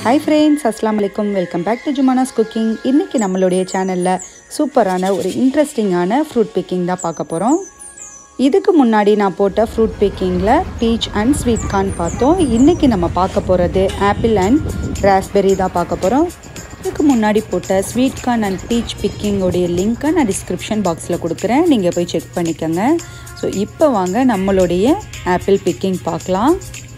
hi friends அஸ்லாம் வலைக்கம் welcome back to Jumana's cooking இன்றைக்கி நம்மளுடைய சேனலில் சூப்பரான ஒரு இன்ட்ரெஸ்டிங்கான ஃப்ரூட் பிக்கிங் தான் பார்க்க போகிறோம் இதுக்கு முன்னாடி நான் போட்ட ஃப்ரூட் பிக்கிங்கில் பீச் அண்ட் ஸ்வீட் கார்ன் பார்த்தோம் இன்றைக்கி நம்ம பார்க்க போகிறது ஆப்பிள் அண்ட் ராஸ்பெரி தான் பார்க்க போகிறோம் இதுக்கு முன்னாடி போட்ட ஸ்வீட் கார்ன் அண்ட் பீச் பிக்கிங்கோடைய லிங்க்கை நான் டிஸ்கிரிப்ஷன் பாக்ஸில் கொடுக்குறேன் நீங்கள் போய் செக் பண்ணிக்கோங்க ஸோ இப்போ வாங்க நம்மளுடைய ஆப்பிள் பிக்கிங் பார்க்கலாம்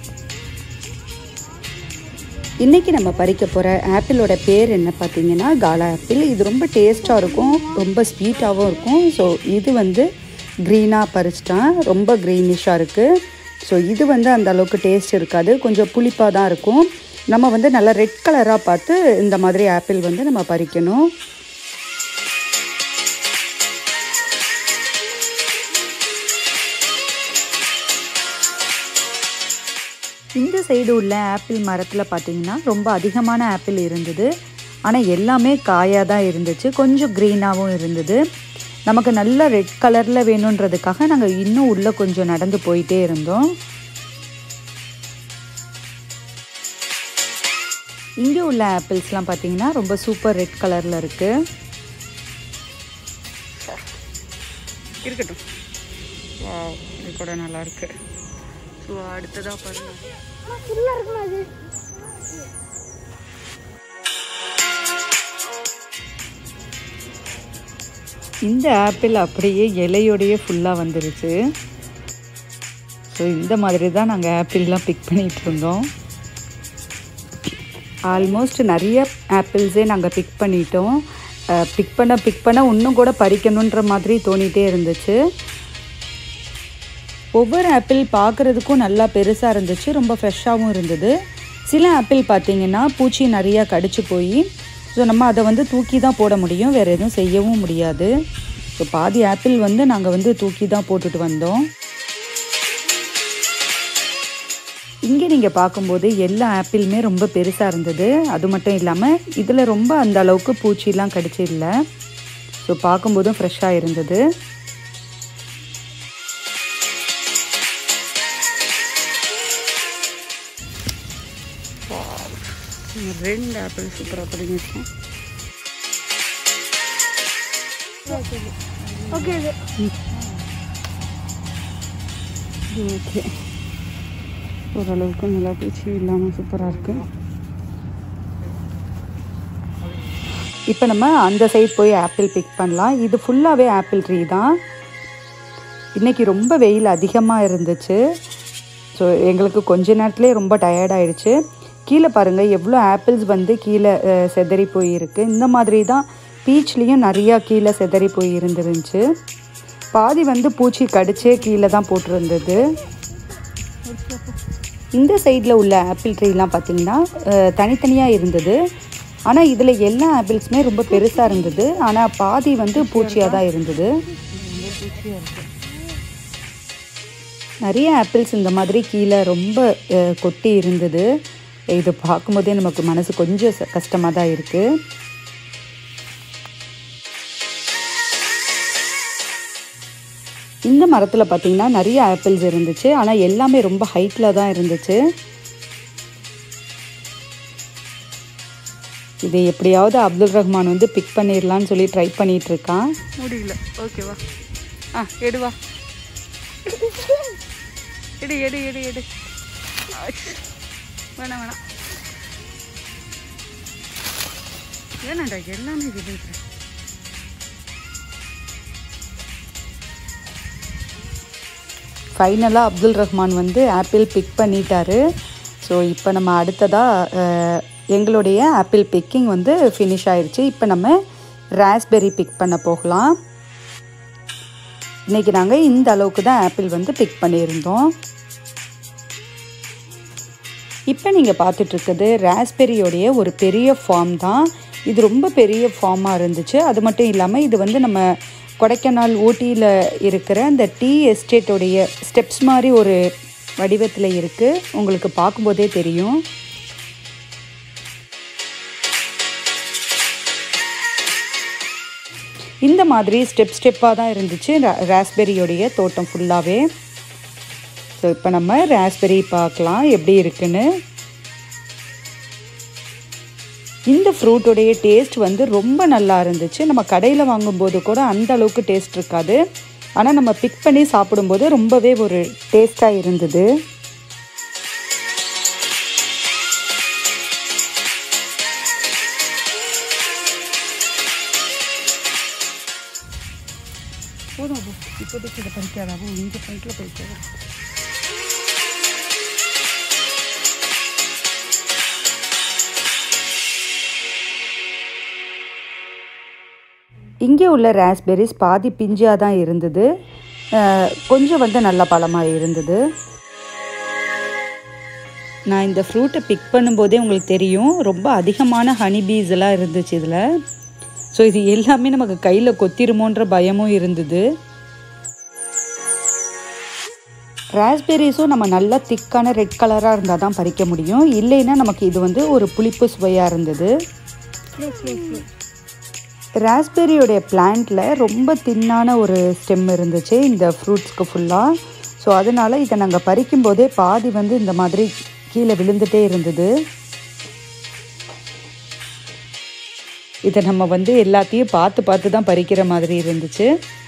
இன்றைக்கி நம்ம பறிக்க போகிற ஆப்பிளோட பேர் என்ன பார்த்தீங்கன்னா காலா ஆப்பிள் இது ரொம்ப டேஸ்ட்டாக இருக்கும் ரொம்ப ஸ்வீட்டாகவும் இருக்கும் ஸோ இது வந்து க்ரீனாக பறிச்சிட்டேன் ரொம்ப க்ரீனிஷாக இருக்குது ஸோ இது வந்து அந்த அளவுக்கு டேஸ்ட் இருக்காது கொஞ்சம் புளிப்பாக தான் இருக்கும் நம்ம வந்து நல்லா ரெட் கலராக பார்த்து இந்த மாதிரி ஆப்பிள் வந்து நம்ம பறிக்கணும் இந்த சைடு உள்ள ஆப்பிள் மரத்தில் பார்த்தீங்கன்னா ரொம்ப அதிகமான ஆப்பிள் இருந்தது ஆனால் எல்லாமே காயாக தான் இருந்துச்சு கொஞ்சம் க்ரீனாகவும் இருந்தது நமக்கு நல்ல ரெட் கலரில் வேணுன்றதுக்காக நாங்கள் இன்னும் உள்ளே கொஞ்சம் நடந்து போயிட்டே இருந்தோம் இங்கே உள்ள ஆப்பிள்ஸ்லாம் பார்த்தீங்கன்னா ரொம்ப சூப்பர் ரெட் கலரில் இருக்குது இருக்கட்டும் இது கூட நல்லா இருக்கு ஸோ அடுத்ததாக பாருங்க ஃபுல்லாக இருக்குமா அது இந்த ஆப்பிள் அப்படியே இலையோடையே ஃபுல்லாக வந்துருச்சு ஸோ இந்த மாதிரி தான் நாங்கள் ஆப்பிள்லாம் பிக் பண்ணிகிட்டு இருந்தோம் ஆல்மோஸ்ட் நிறைய ஆப்பிள்ஸே நாங்கள் பிக் பண்ணிட்டோம் பிக் பண்ண பிக் பண்ண இன்னும் கூட பறிக்கணுன்ற மாதிரி தோணிகிட்டே இருந்துச்சு ஒவ்வொரு ஆப்பிள் பார்க்குறதுக்கும் நல்லா பெருசாக இருந்துச்சு ரொம்ப ஃப்ரெஷ்ஷாகவும் இருந்தது சில ஆப்பிள் பார்த்திங்கன்னா பூச்சி நிறையா கடிச்சு போய் ஸோ நம்ம அதை வந்து தூக்கி தான் போட முடியும் வேறு எதுவும் செய்யவும் முடியாது ஸோ பாதி ஆப்பிள் வந்து நாங்கள் வந்து தூக்கி தான் போட்டுட்டு வந்தோம் இங்கே நீங்கள் பார்க்கும்போது எல்லா ஆப்பிளுமே ரொம்ப பெருசாக இருந்தது அது மட்டும் இல்லாமல் இதில் ரொம்ப அந்த அளவுக்கு பூச்சிலாம் கடிச்சு இல்லை ஸோ பார்க்கும்போதும் ஃப்ரெஷ்ஷாக இருந்தது ரெண்டு ஆப்பிள் சூப்பராக பிடிங்கிச்சு ஓகே இது ஓகே ஓரளவுக்கு நல்லா பூச்சி இல்லாமல் சூப்பராக இருக்கு இப்போ நம்ம அந்த சைட் போய் ஆப்பிள் பிக் பண்ணலாம் இது ஃபுல்லாகவே ஆப்பிள் ட்ரீ தான் இன்றைக்கி ரொம்ப வெயில் அதிகமாக இருந்துச்சு ஸோ எங்களுக்கு கொஞ்ச நேரத்துலேயே ரொம்ப டயர்ட் ஆயிடுச்சு கீழே பாருங்கள் எவ்வளோ ஆப்பிள்ஸ் வந்து கீழே அஹ், செதறி போயிருக்கு இந்த மாதிரி தான் பீச்லேயும் நிறையா கீழே செதறி போய் இருந்துருந்துச்சு பாதி வந்து பூச்சி கடிச்சே கீழே தான் போட்டிருந்தது இந்த சைடில் உள்ள ஆப்பிள் ட்ரீலாம் பார்த்தீங்கன்னா அஹ், தனித்தனியாக இருந்தது ஆனால் இதில் எல்லா ஆப்பிள்ஸுமே ரொம்ப பெருசாக இருந்தது ஆனால் பாதி வந்து பூச்சியாக தான் இருந்தது நிறைய ஆப்பிள்ஸ் இந்த மாதிரி கீழே ரொம்ப அஹ், கொட்டி இருந்தது இது பார்க்கும்போதே நமக்கு மனசு கொஞ்சம் கஷ்டமாக தான் இருக்குது இந்த மரத்தில் பார்த்தீங்கன்னா நிறைய ஆப்பிள்ஸ் இருந்துச்சு ஆனால் எல்லாமே ரொம்ப ஹைட்டில் தான் இருந்துச்சு இது எப்படியாவது அப்துல் ரஹ்மான் வந்து பிக் பண்ணிடலான்னு சொல்லி ட்ரை பண்ணிட்டு இருக்கான் முடியல ஓகேவா ஆ எடுவா எடு எடு எடு எடு வேணாம் வேணாம் வேணாண்டா எல்லாமே விழுது ஃபைனலாக அப்துல் ரஹ்மான் வந்து ஆப்பிள் பிக் பண்ணிட்டாரு ஸோ இப்போ நம்ம அடுத்ததாக எங்களுடைய ஆப்பிள் பிக்கிங் வந்து ஃபினிஷ் ஆயிடுச்சு இப்போ நம்ம ராஸ்பெரி பிக் பண்ண போகலாம் இன்றைக்கி நாங்கள் இந்த அளவுக்கு தான் ஆப்பிள் வந்து பிக் பண்ணியிருந்தோம் இப்போ நீங்கள் பார்த்துட்ருக்குது ராஸ்பெரியோடைய ஒரு பெரிய ஃபார்ம் தான் இது ரொம்ப பெரிய ஃபார்மாக இருந்துச்சு அது மட்டும் இல்லாமல் இது வந்து நம்ம கொடைக்கானல் ஊட்டியில் இருக்கிற அந்த டீ எஸ்டேட்டோடைய ஸ்டெப்ஸ் மாதிரி ஒரு வடிவத்தில் இருக்குது உங்களுக்கு பார்க்கும்போதே தெரியும் இந்த மாதிரி ஸ்டெப் ஸ்டெப்பாக தான் இருந்துச்சு ராஸ்பெரியோடைய தோட்டம் ஃபுல்லாகவே ஸோ இப்போ நம்ம ராஸ்பெரி பார்க்கலாம் எப்படி இருக்குன்னு இந்த ஃப்ரூட்டோடைய டேஸ்ட் வந்து ரொம்ப நல்லா இருந்துச்சு நம்ம கடையில் வாங்கும்போது கூட அந்த அளவுக்கு டேஸ்ட் இருக்காது ஆனால் நம்ம பிக் பண்ணி சாப்பிடும்போது ரொம்பவே ஒரு டேஸ்ட்டாக இருந்தது போதும் இப்போதைக்கு இதை பறிக்காதாவோ இந்த சைட்டில் பறிக்காத இங்கே உள்ள ராஸ்பெரிஸ் பாதி பிஞ்சாக தான் இருந்தது அஹ், கொஞ்சம் வந்து நல்ல பழமாக இருந்தது நான் இந்த ஃப்ரூட்டை பிக் பண்ணும்போதே உங்களுக்கு தெரியும் ரொம்ப அதிகமான ஹனி பீஸ் எல்லாம் இருந்துச்சு இதில் ஸோ இது எல்லாமே நமக்கு கையில் கொத்திருமோன்ற பயமும் இருந்தது ராஸ்பெரிஸும் நம்ம நல்லா திக்கான ரெட் கலராக இருந்தால் தான் பறிக்க முடியும் இல்லைன்னா நமக்கு இது வந்து ஒரு புளிப்பு சுவையாக இருந்தது ராஸ்பெரியோடைய பிளான்ட்டில் ரொம்ப தின்னான ஒரு ஸ்டெம் இருந்துச்சு இந்த ஃப்ரூட்ஸ்க்கு ஃபுல்லாக ஸோ அதனால் இதை நாங்கள் பறிக்கும் போதே பாதி வந்து இந்த மாதிரி கீழே விழுந்துட்டே இருந்தது இதை நம்ம வந்து எல்லாத்தையும் பார்த்து பார்த்து தான் பறிக்கிற மாதிரி இருந்துச்சு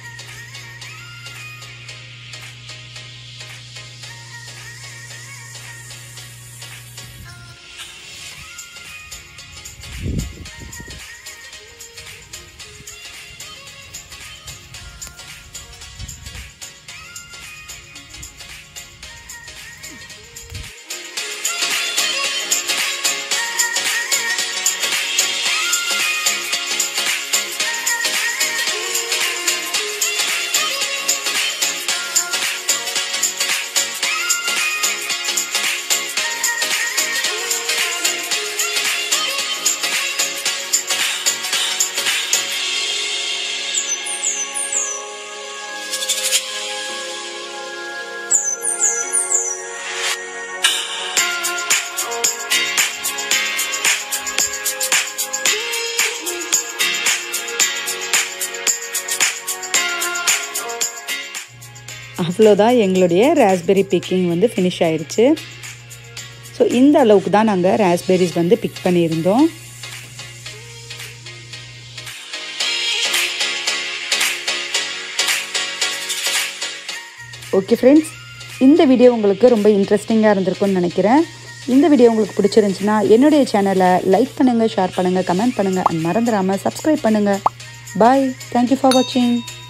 அவ்வளோதான் எங்களுடைய ராஸ்பெரி பிக்கிங் வந்து ஃபினிஷ் ஆயிடுச்சு ஸோ இந்த அளவுக்கு தான் நாங்கள் ராஸ்பெரிஸ் வந்து பிக் பண்ணியிருந்தோம் ஓகே ஃப்ரெண்ட்ஸ் இந்த வீடியோ உங்களுக்கு ரொம்ப இன்ட்ரெஸ்டிங்காக இருந்திருக்கும்னு நினைக்கிறேன் இந்த வீடியோ உங்களுக்கு பிடிச்சிருந்துச்சுன்னா என்னுடைய சேனலை லைக் பண்ணுங்கள் ஷேர் பண்ணுங்கள் கமெண்ட் பண்ணுங்கள் அண்ட் மறந்துடாமல் சப்ஸ்கிரைப் பண்ணுங்கள் பாய் தேங்க்யூ ஃபார் வாட்சிங்